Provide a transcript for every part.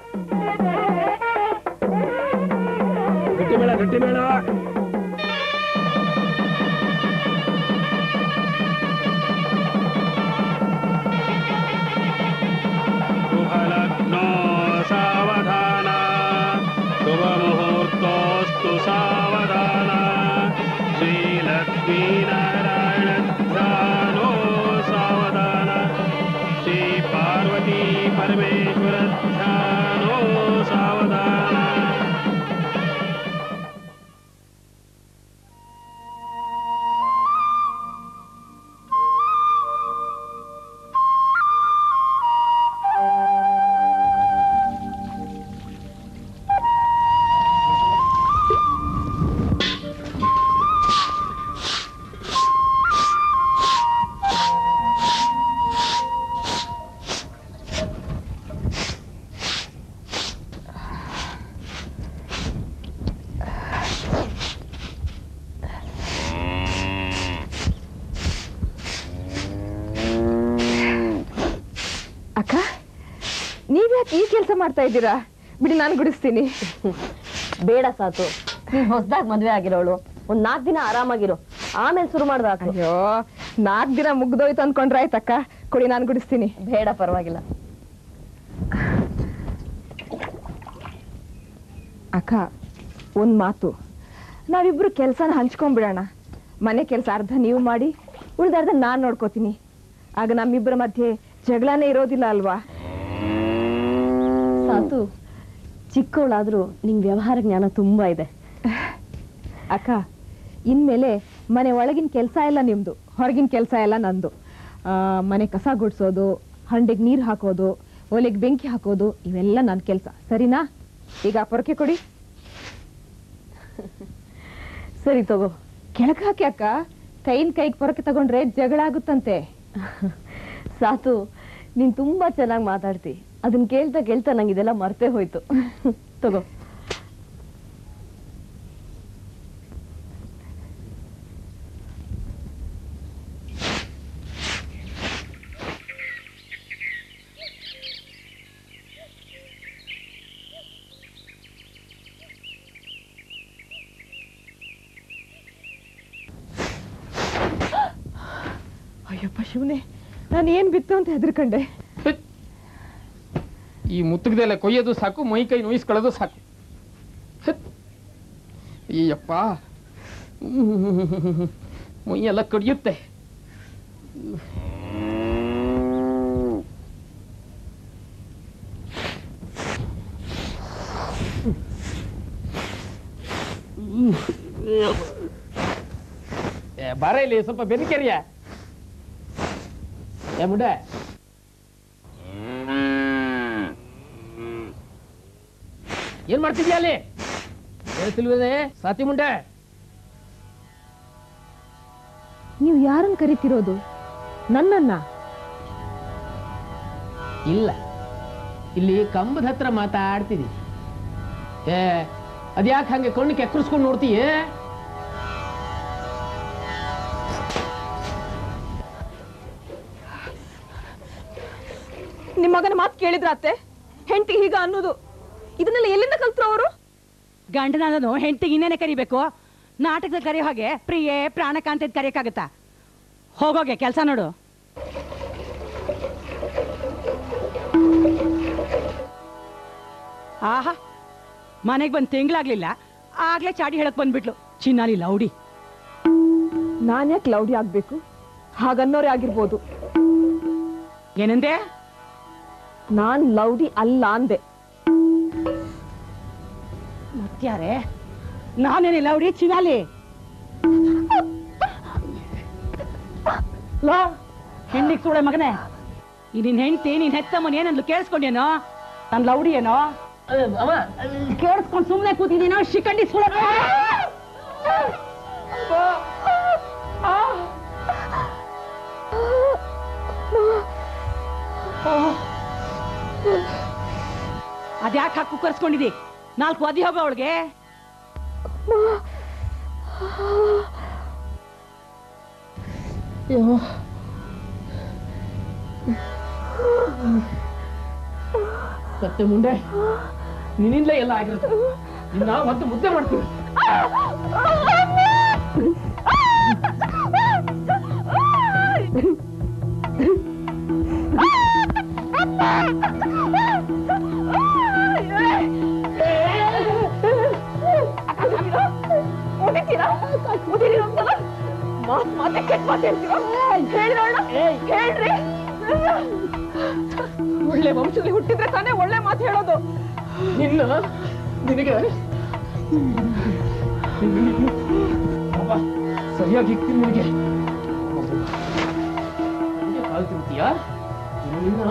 ಗಟ್ಟಿ ಮೇಳ ಗಟ್ಟಿ ಮೇಳ शुभलग्नो सावधान शुभमुहूर्तोऽस्तु सावधान श्रीलक्ष्मीनारायणध्यानो सावधान श्रीपार्वती परमेश्वरध्यानो सावधान ಅಕ್ಕ ನೀವ್ಯಾಕೆ ಈ ಕೆಲಸ ಮಾಡ್ತಾ ಇದ್ದೀರಾ ಬಿಡಿ ನಾನು ಗುಡಿಸ್ತೀನಿ ಬೇಡ ಸಾತು ನೀನ್ ಹೊಸದಾಗಿ ಮದ್ವೆ ಆಗಿರೋಳು ಒಂದ್ ನಾಲ್ಕು ದಿನ ಆರಾಮಾಗಿರು ಆಮೇಲೆ ಶುರು ಮಾಡ್ಬೇಕು ಅಯ್ಯೋ ನಾಲ್ಕು ದಿನ ಮುಗ್ದೋಯ್ತು ಅನ್ಕೊಂಡ್ರೆ ಆಯ್ತಕ್ಕ ಕೊಡಿ ನಾನು ಗುಡಿಸ್ತೀನಿ ಬೇಡ ಪರವಾಗಿಲ್ಲ ಅಕ್ಕ ಒಂದ್ ಮಾತು ನಾವಿಬ್ರು ಕೆಲಸನ ಹಂಚ್ಕೊಂಡ್ಬಿಡೋಣ ಮನೆ ಕೆಲಸ ಅರ್ಧ ನೀವು ಮಾಡಿ ಉಳಿದ ಅರ್ಧ ನಾನ್ ನೋಡ್ಕೋತೀನಿ ಆಗ ನಮ್ಮಿಬ್ಬರ ಮಧ್ಯೆ ಜಗಳನೇ ಇರೋದಿಲ್ಲ ಅಲ್ವಾ ಸಾತು ಚಿಕ್ಕವಳಾದ್ರೂ ನಿಂಗ್ ವ್ಯವಹಾರ ಜ್ಞಾನ ತುಂಬಾ ಇದೆ ಅಕ್ಕ ಇನ್ಮೇಲೆ ಮನೆ ಒಳಗಿನ ಕೆಲಸ ಎಲ್ಲ ನಿಮ್ದು ಹೊರಗಿನ ಕೆಲಸ ಎಲ್ಲ ನಂದು ಆ, ಮನೆ ಕಸ ಗುಡ್ಸೋದು ಹಂಡೆಗೆ ನೀರು ಹಾಕೋದು ಒಲೆಗೆ ಬೆಂಕಿ ಹಾಕೋದು ಇವೆಲ್ಲ ನನ್ನ ಕೆಲಸ ಸರಿನಾ ಈಗ ಪೊರಕೆ ಕೊಡಿ ಸರಿ ತಗೋ ಕೆಳಗೆ ಹಾಕಿ ಅಕ್ಕ ಕೈನ್ ಕೈಗೆ ಪೊರಕೆ ತಗೊಂಡ್ರೆ ಜಗಳ ಆಗುತ್ತಂತೆ ಸಾತು ನೀನ್ ತುಂಬಾ ಚೆನ್ನಾಗಿ ಮಾತಾಡ್ತಿ ಅದನ್ನ ಕೇಳ್ತಾ ಕೇಳ್ತಾ ನಂಗೆ ಇದೆಲ್ಲ ಮರ್ತೇ ಹೋಯ್ತು ತಗೋ ಅಯ್ಯಪ್ಪ ಶಿವನೇ ನಾನು ಏನ್ ಬಿತ್ತು ಅಂತ ಹೆದರ್ಕೊಂಡೆ ಈ ಮುತ್ತುಗದೆಲ್ಲ ಕೊಯ್ಯೋದು ಸಾಕು ಮೈ ಕೈ ನೋಯಿಸ್ಕೊಳ್ಳೋದು ಸಾಕು ಹತ್. ಅಯ್ಯಪ್ಪ ಮೈಯೆಲ್ಲ ಕಡಿಯುತ್ತೆ ಏ, ಬಾರ ಇಲ್ಲಿ ಸ್ವಲ್ಪ ಬೆನ್ಕೆರಿಯ ಏ ಮುಂಡೆ ಏನ್ ಮಾಡ್ತಿದ್ಯಾ ಅಲ್ಲಿ ಹೇಳ್ತಿಲ್ವೇನೆ ಸಾತಿ ಮುಂಡೆ ನೀವು ಯಾರನ್ನ ಕರಿತಿರೋದು ನನ್ನನ್ನ ಇಲ್ಲ ಇಲ್ಲಿ ಕಂಬದ ಹತ್ರ ಮಾತಾಡ್ತಿದಿ ಏ ಅದ್ಯಾಕೆ ಹಂಗೆ ಕಣ್ಣು ಕೆಕ್ಕರಿಸ್ಕೊಂಡು ನೋಡ್ತೀಯ ನಿಮ್ಮ ಮಗನ ಮಾತು ಕೇಳಿದ್ರ ಅತ್ತೆ ಹೆಂಡತಿ ಹೀಗ ಅನ್ನೋದು ಇದನ್ನೆಲ್ಲ ಎಲ್ಲಿಂದ ಕಲ್ತ್ರು ಅವರು ಗಂಡನಾದನು ಹೆಂಡತಿಗೆ ಇನ್ನೇನೆ ಕರಿಬೇಕು ನಾಟಕದ ಕರೆಯೋ ಹಾಗೆ ಪ್ರಿಯೆ ಪ್ರಾಣಕಾಂತ ಕರೆಯಕ್ಕಾಗತ್ತಾ ಹೋಗೋಗೆ ಕೆಲಸ ನೋಡು ಆಹಾ ಮನೆಗೆ ಬಂದು ತಿಂಗ್ಳಾಗ್ಲಿಲ್ಲ ಆಗ್ಲೇ ಚಾಡಿ ಹೇಳಕ್ ಬಂದ್ಬಿಟ್ಲು ಚಿನ್ನಾಲಿ ಲೌಡಿ ನಾನ್ ಯಾಕೆ ಲೌಡಿ ಆಗ್ಬೇಕು ಹಾಗನ್ನೋರೇ ಆಗಿರ್ಬೋದು ಏನಂದೆ ನಾನ್ ಲೌಡಿ ಅಲ್ಲ ಅಂದೆ ಮತ್ಯಾರೆ ನಾನೇನೆ ಲೌಡಿ ಚಿನ್ನಾಲಿ ಲೋ ಹೆಣ್ಣಿಗೆ ಸುಳೆ ಮಗನೇ ಈ ನಿನ್ ಹೆಂಡತಿ ನೀನ್ ಹೆತ್ತಮ್ಮನ್ ಏನಂದ್ಲು ಕೇಳಿಸ್ಕೊಂಡೇನೋ ನನ್ ಲೌಡಿ ಏನೋ ಕೇಳಿಸ್ಕೊಂಡು ಸುಮ್ಮನೆ ಕೂತಿದ್ದೀನೋ ಶಿಖಂಡಿ ಸುಳೆ ಅದ್ಯಾಕೆ ಹಾಕಿ ಕುಕ್ಕರ್ಸ್ಕೊಂಡಿದ್ದಿ ನಾಲ್ಕು ಒದಿ ಹೋಗ ಅವಳಿಗೆ ಕತ್ತೆ ಮುಂಡೆ ನಿನ್ನಿಂದಲೇ ಎಲ್ಲ ಆಗಿರುತ್ತೆ ನಿನ್ನ ಒಂದು ಮುದ್ದೆ ಮಾಡ್ತೀವಿ ಒಳ್ಳೆ ವಂಶದಲ್ಲಿ ಹುಟ್ಟಿದ್ರೆ ತಾನೇ ಒಳ್ಳೆ ಮಾತು ಹೇಳೋದು ನಿನ್ನ ನಿನಗೆ ಅಬ್ಬಾ, ಸರಿಯಾಗಿ ಇಕ್ತೀನಿ ನಿನಗೆ ನಿನಗೆ ಕಾಲು ತಿಂತೀಯಾ ನಿನ್ನ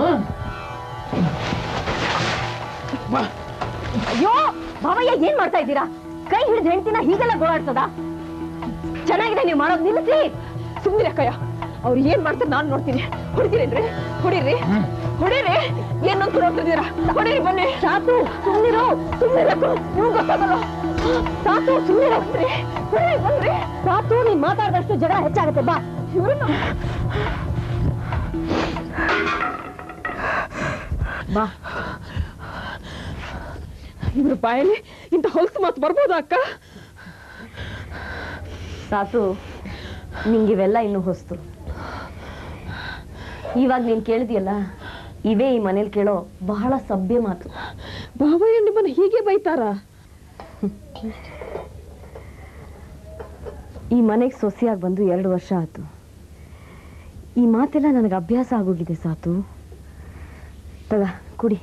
ಬಾ ಅಯ್ಯೋ ಮಾವಯ್ಯ ಏನ್ ಮಾಡ್ತಾ ಇದ್ದೀರಾ ಕೈ ಹಿಡಿದು ಹೆಂಡ್ತಿನ ಹೀಗೆಲ್ಲ ಗೋಳಾಡ್ಸೋದಾ ಚೆನ್ನಾಗಿದೆ ನೀವು ಮಾಡೋದು ನಿಲ್ಲಿಸಿ ಸುಮ್ಮನೆ ಅಕ್ಕಯ್ಯ ಅವ್ರು ಏನ್ ಮಾಡ್ತಾರೆ ನಾನ್ ನೋಡ್ತೀನಿ ಹೊಡಿತೀರೇನ್ರಿ ಹೊಡೀರಿ ಹೊಡೀರಿ ಏನಂತ ನೋಡ್ತಿದ್ದೀರಾ ಹೊಡೀರಿ ಬನ್ನಿ ಸಾತು ಸುಮ್ಮನಿರು ಸುಮ್ಮನಿರಬೇಕು ನಿಮ್ಗೆ ಗೊತ್ತಾಗಲ್ಲ ಸಾತು ಸುಮ್ಮನಿರು ಬನ್ರಿ ಬನ್ರಿ ಸಾತು ನೀನ್ ಮಾತಾಡಿದಷ್ಟು ಜಗಳ ಹೆಚ್ಚಾಗುತ್ತೆ ಬಾ ಇವ್ರನ್ನ ಬಾ ಇವ್ರ ಬಾಯಲ್ಲಿ ಇಂಥ ಹೊಲಸು ಮಾತು ಬರ್ಬೋದಾ ಅಕ್ಕ ಸಾತು ನಿಂಗಿವೆಲ್ಲ ಇನ್ನು ಹೊಸ್ತು ಇವಾಗ ನೀನ್ ಕೇಳಿದ್ಯಲ್ಲ ಇವೇ ಈ ಮನೇಲಿ ಕೇಳೋ ಬಹಳ ಸಭ್ಯ ಮಾತು ಬಾಬಯ್ಯ ನಿಮ್ಮನ್ನ ಹೀಗೆ ಬೈತಾರ ಈ ಮನೆಗೆ ಸೊಸೆಯಾಗಿ ಬಂದು ಎರಡು ವರ್ಷ ಆಯ್ತು ಈ ಮಾತೆಲ್ಲ ನನಗೆ ಅಭ್ಯಾಸ ಆಗೋಗಿದೆ ಸಾತು ತಗ ಕುಡಿ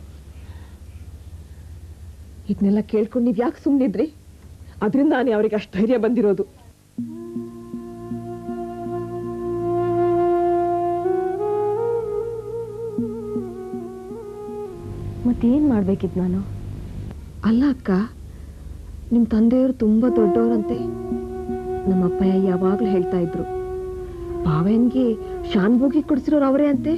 ಇದನ್ನೆಲ್ಲ ಕೇಳ್ಕೊಂಡು ನೀವ್ ಯಾಕೆ ಸುಮ್ಮನಿದ್ರಿ ಅದರಿಂದ ನಾನು ಅವ್ರಿಗೆ ಅಷ್ಟು ಧೈರ್ಯ ಬಂದಿರೋದು ಮತ್ತೇನ್ ಮಾಡ್ಬೇಕಿತ್ತು ನಾನು ಅಲ್ಲ ಅಕ್ಕ ನಿಮ್ಮ ತಂದೆಯವರು ತುಂಬಾ ದೊಡ್ಡವರಂತೆ ನಮ್ಮ ಅಪ್ಪಯ್ಯ ಯಾವಾಗ್ಲೂ ಹೇಳ್ತಾ ಇದ್ರು ಬಾವನ್ಗೆ ಶಾನ್ಭೋಗಿ ಕೊಡಿಸಿರೋರು ಅವರೇ ಅಂತೆ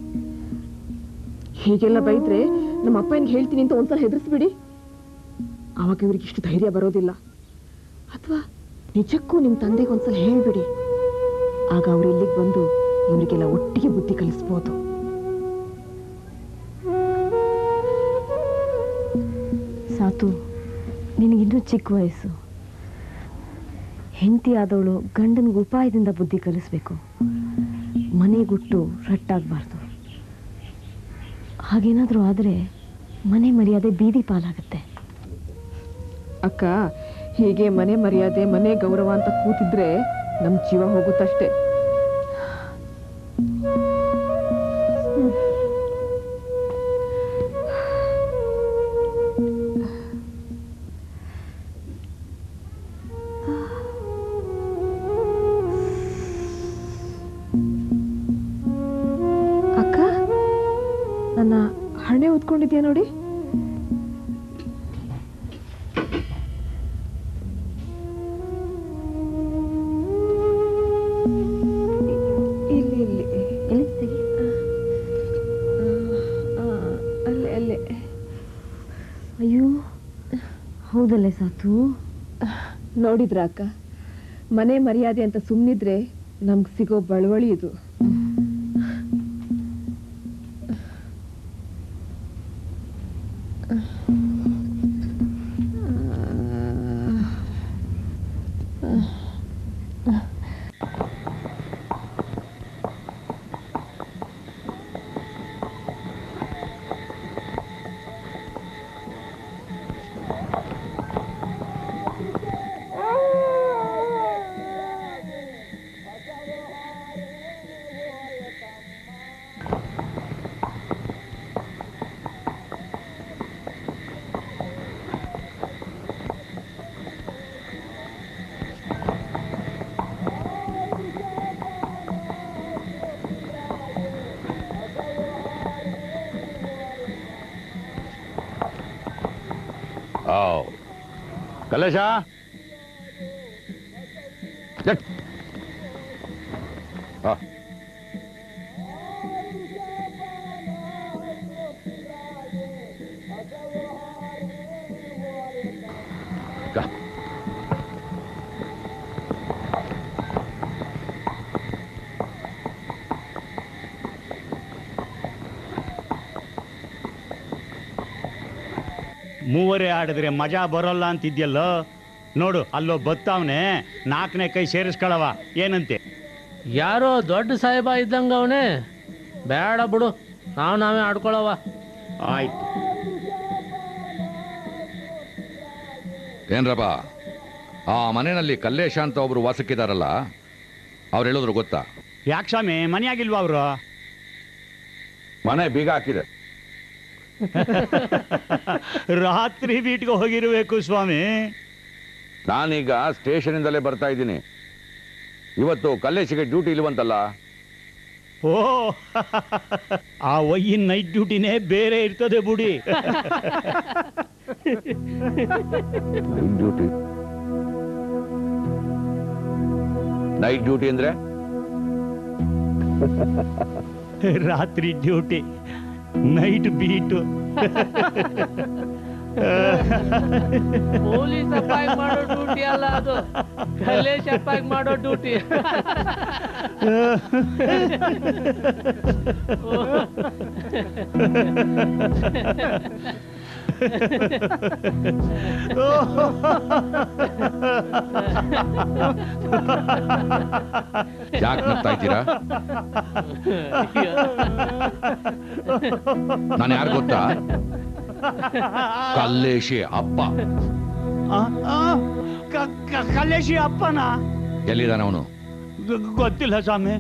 ಹೀಗೆಲ್ಲ ಬೈದ್ರೆ ನಮ್ಮ ಅಪ್ಪಯ್ಯನ್ಗೆ ಹೇಳ್ತೀನಿ ಅಂತ ಒಂದ್ಸಲ ಹೆದರ್ಸ್ಬಿಡಿ ಆವಾಗ ಇವ್ರಿಗೆ ಇಷ್ಟು ಧೈರ್ಯ ಬರೋದಿಲ್ಲ ಅಥವಾ ನಿಜಕ್ಕೂ ನಿಮ್ಮ ತಂದೆಗೆ ಒಂದ್ಸಲ ಹೇಳ್ಬಿಡಿ ಆಗ ಅವ್ರು ಇಲ್ಲಿಗೆ ಬಂದು ಇವರಿಗೆಲ್ಲ ಒಟ್ಟಿಗೆ ಬುದ್ಧಿ ಕಲಿಸ್ಬೋದು ಸಾತು ನಿನಗಿನ್ನೂ ಚಿಕ್ಕ ವಯಸ್ಸು ಹೆಂಡತಿ ಆದವಳು ಗಂಡನಿಗೆ ಉಪಾಯದಿಂದ ಬುದ್ಧಿ ಕಲಿಸ್ಬೇಕು ಮನೆಗುಟ್ಟು ರಟ್ಟಾಗಬಾರ್ದು ಹಾಗೇನಾದರೂ ಆದರೆ ಮನೆ ಮರ್ಯಾದೆ ಬೀದಿ ಪಾಲಾಗುತ್ತೆ ಅಕ್ಕ ಹೀಗೆ ಮನೆ ಮರ್ಯಾದೆ ಮನೆ ಗೌರವ ಅಂತ ಕೂತಿದ್ರೆ ನಮ್ ಜೀವ ಹೋಗುತ್ತಷ್ಟೇ ಅಕ್ಕ ನನ್ನ ಹಣೆ ಉತ್ಕೊಂಡಿದ್ಯಾ ನೋಡಿ ಇಲ್ಲಿ ಇಲ್ಲಿ ಎಲ್ಲಿ ತೆಗಿ. ಅಲ್ಲೇ ಅಲ್ಲೇ ಅಯ್ಯೋ ಹೌದಲ್ಲೇ ಸಾತು ನೋಡಿದ್ರ ಅಕ್ಕ ಮನೆ ಮರ್ಯಾದೆ ಅಂತ ಸುಮ್ಮನಿದ್ರೆ ನಮ್ಗೆ ಸಿಗೋ ಬಳುವಳಿ ಇದು Oh. ಕಲೇಶ ಜಟ್. ಆ. ಕ. ಮೂವರೇ ಆಡಿದ್ರೆ ಮಜಾ ಬರೋಲ್ಲ ಅಂತಿದ್ಯಲ್ಲ ನೋಡು ಅಲ್ಲೋ ಬತ್ತಾವನೆ ನಾಲ್ಕನೇ ಕೈ ಸೇರಿಸ್ಕೊಳವ ಏನಂತೆ ಯಾರೋ ದೊಡ್ಡ ಸಾಹೇಬ ಇದ್ದಂಗ ಅವನೇ ಬೇಡ ಬಿಡು ನಾವು ನಾವೇ ಆಡ್ಕೊಳವ ಆಯ್ತು ಏನ್ರಪ್ಪ ಆ ಮನೆಯಲ್ಲಿ ಕಲ್ಲೇಶ ಅಂತ ಒಬ್ರು ವಾಸಕ್ಕಿದಾರಲ್ಲ ಅವ್ರು ಹೇಳಿದ್ರು ಗೊತ್ತಾ ಯಾಕೆ ಸ್ವಾಮಿ ಮನೆಯಾಗಿಲ್ವಾ ಅವರು ಮನೆ ಬೀಗ ಹಾಕಿದೆ ರಾತ್ರಿ ಬೀಟ್ಗೆ ಹೋಗಿರ್ಬೇಕು ಸ್ವಾಮಿ ನಾನೀಗ ಸ್ಟೇಷನಿಂದಲೇ ಬರ್ತಾ ಇದ್ದೀನಿ ಇವತ್ತು ಕಲ್ಲೇಶಿಗೆ ಡ್ಯೂಟಿ ಇಲ್ವಂತಲ್ಲ ಓ ಆ ಒಯ್ಯಿನ ನೈಟ್ ಡ್ಯೂಟಿನೇ ಬೇರೆ ಇರ್ತದೆ ಬುಡಿ ಡ್ಯೂಟಿ ನೈಟ್ ಡ್ಯೂಟಿ ಅಂದ್ರೆ ರಾತ್ರಿ ಡ್ಯೂಟಿ ನೈಟ್ ಬೀಟು ಪೊಲೀಸ್ ಅಪ್ಪಾಗಿ ಮಾಡೋ ಡ್ಯೂಟಿ ಅಲ್ಲ ಅದು ಕಲ್ಲೇಶ್ ಅಪ್ಪಾಗಿ ಮಾಡೋ ಡ್ಯೂಟಿ ಯಾಕೆ ನಗ್ತಾ ಇದ್ದೀರಾ ನಾನು ಯಾರು ಗೊತ್ತಾ ಕಲ್ಲೇಶಿ ಅಪ್ಪ ಆ, ಆ, ಕ- ಕ- ಕಲ್ಲೇಶಿ ಅಪ್ಪನ ಎಲ್ಲಿದ್ದಾನೆ ಅವನು ಗ- ಗೊತ್ತಿಲ್ಲ ಸ್ವಾಮಿ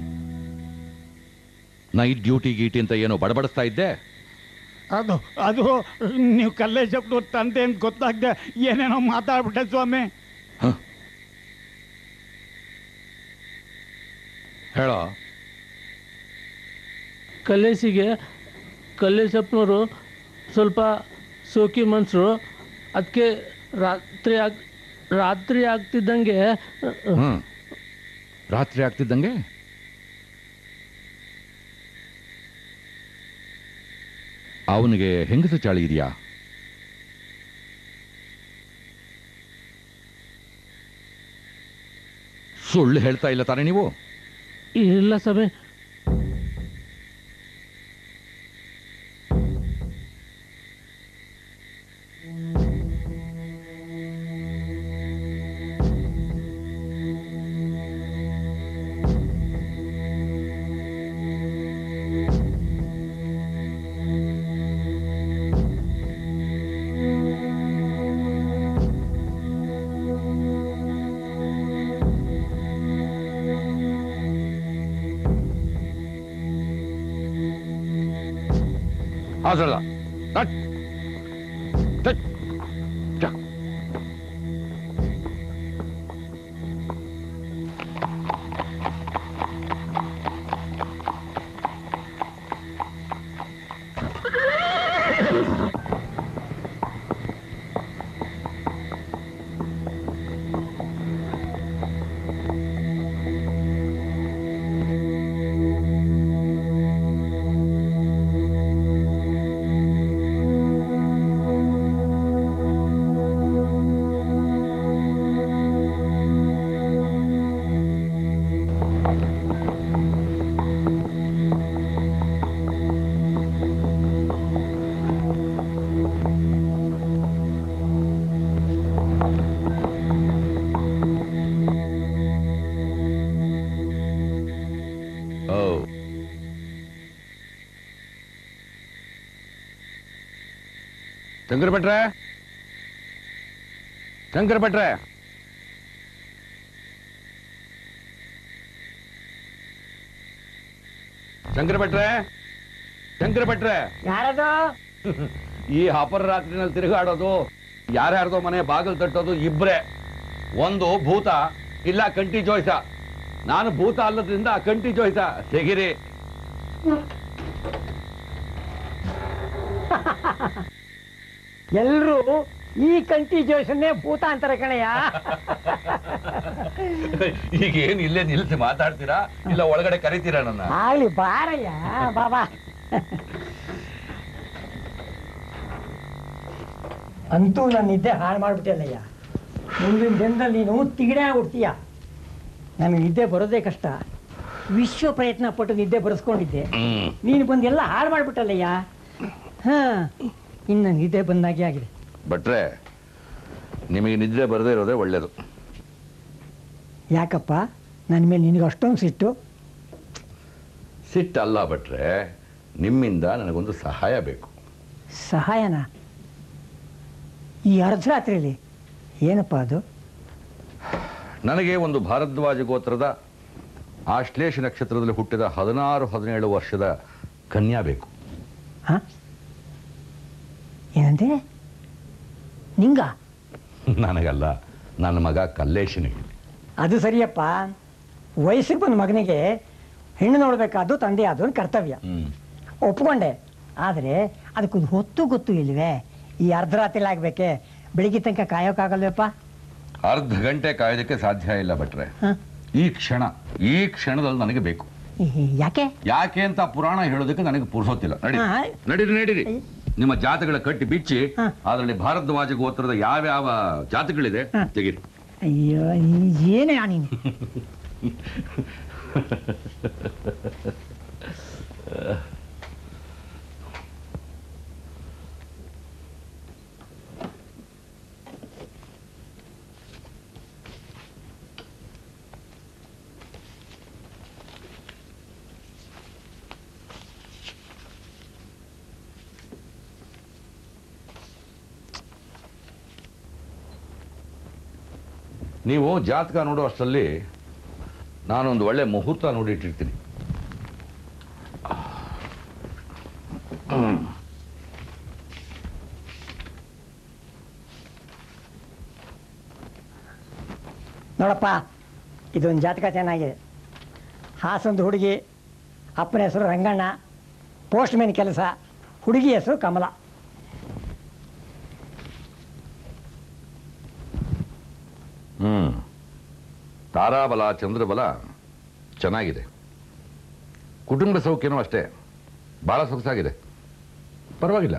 ನೈಟ್ ಡ್ಯೂಟಿ ಗೀಟಿ ಅಂತ ಏನೋ ಬಡಬಡಿಸ್ತಾ ಇದ್ದೆ ಅದು ಅದು ನೀವು ಕಲ್ಲೇಶಪ್ಪನವ್ರ ತಂದೆ ಅಂತ ಗೊತ್ತಾಗ್ದೆ ಏನೇನೋ ಮಾತಾಡ್ಬಿಟ್ಟೆ ಸ್ವಾಮಿ ಹ? ಹೇಳೋ ಕಲ್ಲೇಶಿಗೆ ಕಲ್ಲೇಶಪ್ಪನವರು ಸ್ವಲ್ಪ ಸೋಕಿ ಮನ್ಸರು ಅದಕ್ಕೆ ರಾತ್ರಿ ಆಗ್ ರಾತ್ರಿ ಆಗ್ತಿದ್ದಂಗೆ ಹ್ಮ್ ರಾತ್ರಿ ಆಗ್ತಿದ್ದಂಗೆ ಅವನಿಗೆ ಹೆಂಗಸ ಚಾಳಿ ಇದೆಯಾ ಸುಳ್ಳು ಹೇಳ್ತಾ ಇಲ್ಲ ತಾನೇ ನೀವು ಇಲ್ಲ ಸಭೆ ಅದಲ್ಲ ತಟ್. ತಟ್. ಚ. ಓ ಶಂಕರ ಭಟ್ರೆ ಶಂಕರ ಭಟ್ರೆ ಶಂಕರ ಭಟ್ರೆ ಶಂಕರ ಭಟ್ರೆ ಯಾರದು ಈ ಅಪರಾತ್ರಿನಲ್ಲಿ ತಿರುಗಾಡೋದು ಯಾರ್ಯಾರ್ದೋ ಮನೆ ಬಾಗಿಲು ತಟ್ಟೋದು ಇಬ್ರೇ ಒಂದು ಭೂತ ಇಲ್ಲ ಕಂಟಿ ಜೋಯ್ಸ ನಾನು ಭೂತ ಅಲ್ಲದ್ರಿಂದ ಕಂಟಿ ಜೋಯ್ಸ ತೆಗಿರಿ ಎಲ್ರು ಈ ಕಂಟಿ ಜೋಶನ್ನೇ ಭೂತ ಅಂತಾರೆ ಕಣಯ್ಯ ಈಗ ಏನ್ ಇಲ್ಲೇ ನಿಲ್ಸಿ ಮಾತಾಡ್ತೀರಾ ಇಲ್ಲ ಒಳಗಡೆ ಕರಿತೀರಾ ನನ್ನ ಆಗ್ಲಿ ಬಾರಯ್ಯ ಬಾಬಾ ಅಂತೂ ನನ್ನ ನಿದ್ದೆ ಹಾಳು ಮಾಡ್ಬಿಟ್ಟಲ್ಲಯ್ಯ ಮುಂದಿನ ದಿನದಲ್ಲಿ ನೀನು ತಿಗಡೆ ಆಗ್ಬಿಡ್ತೀಯ ನನಗೆ ನಿದ್ದೆ ಬರೋದೇ ಕಷ್ಟ ವಿಶ್ವ ಪ್ರಯತ್ನ ಪಟ್ಟು ನಿದ್ದೆ ಬರೆಸ್ಕೊಂಡಿದ್ದೆ ಹ್ಮ್ ನೀನು ಬಂದು ಎಲ್ಲ ಹಾಳು ಮಾಡ್ಬಿಟ್ಟಲ್ಲಯ್ಯ ಹಾ ಇನ್ನು ನಿದ್ದೆ ಬಂದಾಗೆ ಆಗಿದೆ ಭಟ್ರೆ ನಿಮಗೆ ನಿದ್ರೆ ಬರದೇ ಇರೋದೇ ಒಳ್ಳೇದು ಯಾಕಪ್ಪ ನನ್ನ ಮೇಲೆ ನಿನಗೆ ಅಷ್ಟೊಂದು ಸಿಟ್ಟು ಸಿಟ್ಟಲ್ಲ ಭಟ್ರೆ ನಿಮ್ಮಿಂದ ನನಗೊಂದು ಸಹಾಯ ಬೇಕು ಸಹಾಯನ ಈ ಅರ್ಧರಾತ್ರಿಲಿ ಏನಪ್ಪ ಅದು ನನಗೆ ಒಂದು ಭಾರದ್ವಾಜ ಗೋತ್ರದ ಆಶ್ಲೇಷ ನಕ್ಷತ್ರದಲ್ಲಿ ಹುಟ್ಟಿದ ಹದಿನಾರು ಹದಿನೇಳು ವರ್ಷದ ಕನ್ಯಾ ಬೇಕು ಹಾಂ ಏನಂತೆ ನಿಂಗ ನನಗಲ್ಲ ನನ್ನ ಮಗ ಕಲ್ಲೇಶನಿಗೆ ಅದು ಸರಿಯಪ್ಪ ವಯಸ್ಸಿಗೆ ಬಂದ ಮಗನಿಗೆ ಹೆಣ್ಣು ನೋಡಬೇಕಾದ್ದು ತಂದೆ ಆದವನ ಕರ್ತವ್ಯ ಹ್ಮ್ ಒಪ್ಕೊಂಡೆ ಆದರೆ ಅದಕ್ಕೊಂದು ಹೊತ್ತು ಗೊತ್ತು ಇಲ್ವೇ ಈ ಅರ್ಧರಾತ್ರಿ ಆಗಬೇಕೆ ಬೆಳಿಗ್ಗೆ ತನಕ ಕಾಯೋಕ್ಕಾಗಲ್ವಪ್ಪ ಅರ್ಧ ಗಂಟೆ ಕಾಯೋದಕ್ಕೆ ಸಾಧ್ಯ ಇಲ್ಲ ಭಟ್ರೆ ಹಾಂ ಈ ಕ್ಷಣ ಈ ಕ್ಷಣದಲ್ಲಿ ನನಗೆ ಬೇಕು ಯಾಕೆ ಯಾಕೆ ಅಂತ ಪುರಾಣ ಹೇಳೋದಕ್ಕೆ ನನಗೆ ಪುರ್ಸೋತಿಲ್ಲ ನಡಿ ಹಾ. ನಡೀರಿ ನಡೀರಿ ನಿಮ್ಮ ಜಾತಗಳ ಕಟ್ಟಿ ಬಿಚ್ಚಿ ಹಾ. ಅದರಲ್ಲಿ ಭಾರದ್ವಾಜ ಗೋತ್ರದ ಯಾವ್ಯಾವ ಜಾತಗಳಿದೆ ಹಾ. ತೆಗೀರಿ ಅಯ್ಯೋ ಏನೇ ನೀನು ನೀವು ಜಾತಕ ನೋಡೋ ಅಷ್ಟರಲ್ಲಿ ನಾನೊಂದು ಒಳ್ಳೆ ಮುಹೂರ್ತ ನೋಡಿ ಇಟ್ಟಿರ್ತೀನಿ ನೋಡಪ್ಪ ಇದೊಂದು ಜಾತಕ ಚೆನ್ನಾಗಿದೆ ಹಾಸನದ ಹುಡುಗಿ ಅಪ್ಪನ ಹೆಸರು ರಂಗಣ್ಣ ಪೋಸ್ಟ್ ಮ್ಯಾನ್ ಕೆಲಸ ಹುಡುಗಿ ಹೆಸರು ಕಮಲ ಹ್ಮ್ ತಾರಾಬಲ ಚಂದ್ರಬಲ ಚೆನ್ನಾಗಿದೆ ಕುಟುಂಬ ಸೌಖ್ಯನೂ ಅಷ್ಟೇ ಬಹಳ ಸೊಗಸಾಗಿದೆ ಪರವಾಗಿಲ್ಲ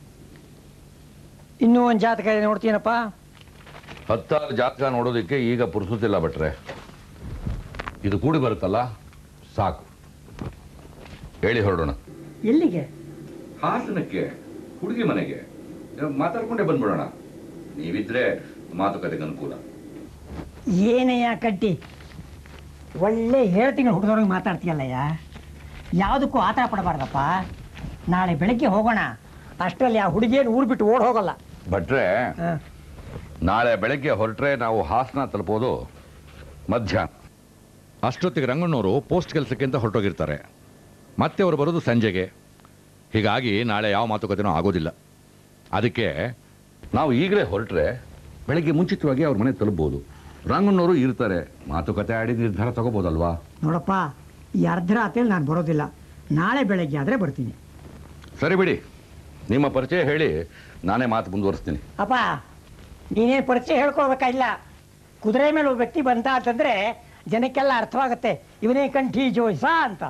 ಇನ್ನೂ ಒಂದು ಜಾತಕ ಇದೆ ನೋಡ್ತೀನಪ್ಪ ಹತ್ತಾರು ಜಾತಕ ನೋಡೋದಕ್ಕೆ ಈಗ ಪುರ್ಸುತ್ತಿಲ್ಲ ಭಟ್ರೆ ಇದು ಕೂಡಿ ಬರುತ್ತಲ್ಲ ಸಾಕು ಹೇಳಿ ಹೊರಡೋಣ ಎಲ್ಲಿಗೆ ಹಾಸನಕ್ಕೆ ಹುಡುಗಿ ಮನೆಗೆ ಮಾತಾಡ್ಕೊಂಡೇ ಬಂದ್ಬಿಡೋಣ ನೀವಿದ್ರೆ ಮಾತುಕತೆಗೆ ಅನುಕೂಲ ಏನಯ್ಯ ಕಟ್ಟಿ ಒಳ್ಳೆ ಹೇಳ್ತೀನಿ ಹುಡುಗರಿಗೆ ಮಾತಾಡ್ತೀಯಲ್ಲಯ್ಯ ಯಾವುದಕ್ಕೂ ಆತರ ಪಡಬಾರ್ದಪ್ಪ ನಾಳೆ ಬೆಳಗ್ಗೆ ಹೋಗೋಣ ಅಷ್ಟರಲ್ಲಿ ಆ ಹುಡುಗಿಯನ್ನು ಊರು ಬಿಟ್ಟು ಓಡ್ ಹೋಗಲ್ಲ ಭಟ್ರೆ ಹಾಂ ನಾಳೆ ಬೆಳಗ್ಗೆ ಹೊರಟ್ರೆ ನಾವು ಹಾಸನ ತಲುಪೋದು ಮಧ್ಯಾಹ್ನ ಅಷ್ಟೊತ್ತಿಗೆ ರಂಗಣ್ಣವರು ಪೋಸ್ಟ್ ಕೆಲಸಕ್ಕೆ ಅಂತ ಹೊರಟೋಗಿರ್ತಾರೆ ಮತ್ತೆ ಅವರು ಬರೋದು ಸಂಜೆಗೆ ಹೀಗಾಗಿ ನಾಳೆ ಯಾವ ಮಾತುಕತೆನೂ ಆಗೋದಿಲ್ಲ ಅದಕ್ಕೆ ನಾವು ಈಗಲೇ ಹೊರಟ್ರೆ ಬೆಳಗ್ಗೆ ಮುಂಚಿತವಾಗಿ ಅವ್ರ ಮನೆ ತಲುಪ್ಬೋದು ರಂಗಣ್ಣವರು ಇರ್ತಾರೆ ಮಾತುಕತೆ ಆಡಿ ನಿರ್ಧಾರ ತಗೋಬೋದಲ್ವಾ ನೋಡಪ್ಪ ಈ ಅರ್ಧರಾತ್ರಿಯಲ್ಲಿ ನಾನು ಬರೋದಿಲ್ಲ ನಾಳೆ ಬೆಳಗ್ಗೆ ಆದರೆ ಬರ್ತೀನಿ ಸರಿ ಬಿಡಿ ನಿಮ್ಮ ಪರಿಚಯ ಹೇಳಿ ನಾನೇ ಮಾತು ಮುಂದುವರಿಸ್ತೀನಿ ಅಪ್ಪ ನೀನೇನು ಪರಿಚಯ ಹೇಳ್ಕೊಳ್ಬೇಕಾಗಿಲ್ಲ ಕುದುರೆ ಮೇಲೆ ಒಬ್ಬ ವ್ಯಕ್ತಿ ಬಂತ ಅಂತಂದ್ರೆ ಜನಕ್ಕೆಲ್ಲ ಅರ್ಥವಾಗುತ್ತೆ ಇವನೇ ಕಂಠಿ ಜೋಯ್ಸ ಅಂತ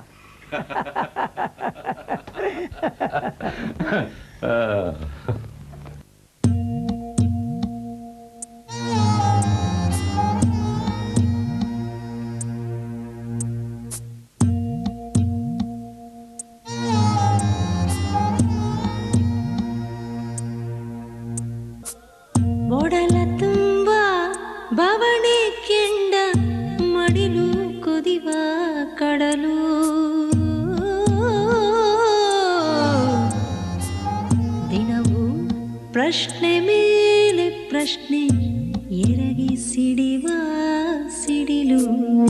ಒಡಲ ತುಂಬ ಬವಣೆ ಕೆಂಡ ಮಡಿಲು ಕುದಿವ ಕಡಲು ದಿನವೂ ಪ್ರಶ್ನೆ ಮೇಲೆ ಪ್ರಶ್ನೆ ಎರಗಿ ಸಿಡಿವ ಸಿಡಿಲು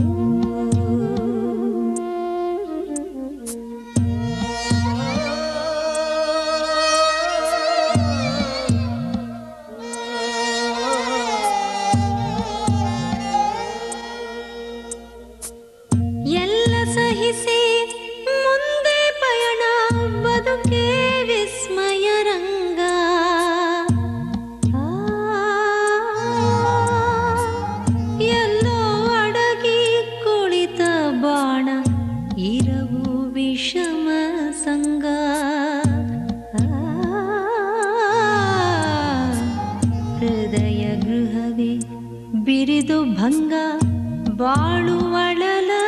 ಎಲ್ಲ ಸಹಿಸಿ ಮುಂದೆ ಪಯಣ ಬದುಕೆ ವಿಸ್ಮಯ ರಂಗ ಆ, ಎಲ್ಲೋ ಅಡಗಿ ಕುಳಿತ ಬಾಣ ಇರವು ವಿಷಮ ಸಂಗ ಆ, ಹೃದಯ ಗೃಹವೇ ಬಿರಿದು ಭಂಗ ಬಾಳು ಅಳಲ